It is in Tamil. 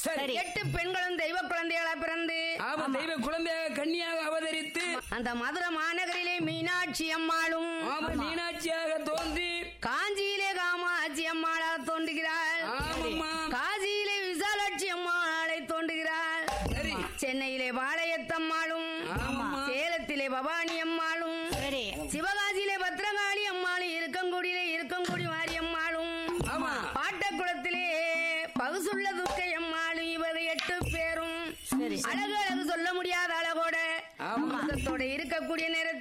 சரி. எட்டு பெண்களும் தெய்வ குழந்தைகளா பிறந்து ஆமா தெய்வ குழந்தையாக கன்னியாக அவதரித்து அந்த மதுரை மாநகரிலே மீனாட்சி அம்மாளும் ஆமா மீனாட்சியாக தோன்றி காஞ்சியிலே காமாட்சி அம்மாளா தோன்றுகிறாள் ஆமாம்மா காசியிலே விசாலாட்சி அம்மாளை தோன்றுகிறாள் சரி சென்னையிலே பாளையத்தம்மாளும் ஆமாம்மா சேலத்திலே பவானி அம்மாளும் சரி சிவகாசியிலே பத்ரகாளி அம்மாளும் இருக்கங்குடியிலே இருக்கங்குடி மாரியம்மாளும் ஆமா பாட்டக்குளத்திலே பகுசுள்ள துர்க்கை அம்மாளும் இவங்க எட்டு பேரும் சரி அழகு அழகு சொல்ல முடியாத அழகோட ஆமா. அம்சத்தோட இருக்கக்கூடிய நேரத்தில்